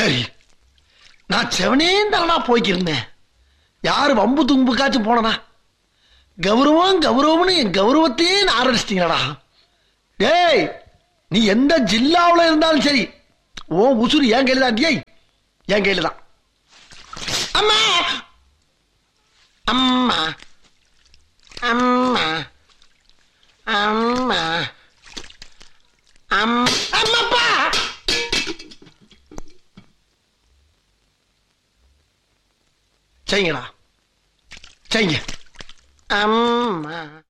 சரி நான் செவனேந்தலனா போய்க்கிருந்தேன் யாரு வம்பு தும்புக்காச்சும் போனனா கௌரவம் கௌரவம்னு என் கௌரவத்தையே நான் ஆரம்பிச்சிட்டீங்களா டேய் நீ எந்த ஜில்லாவுல இருந்தாலும் சரி ஓ உசுறு என் கையில தான் டேய் என் கையில தான் அம்மா அம்மா அம்மா அம்மா அம் அம்மாப்பா செய்யுங்கடா செய்யுங்க அம்மா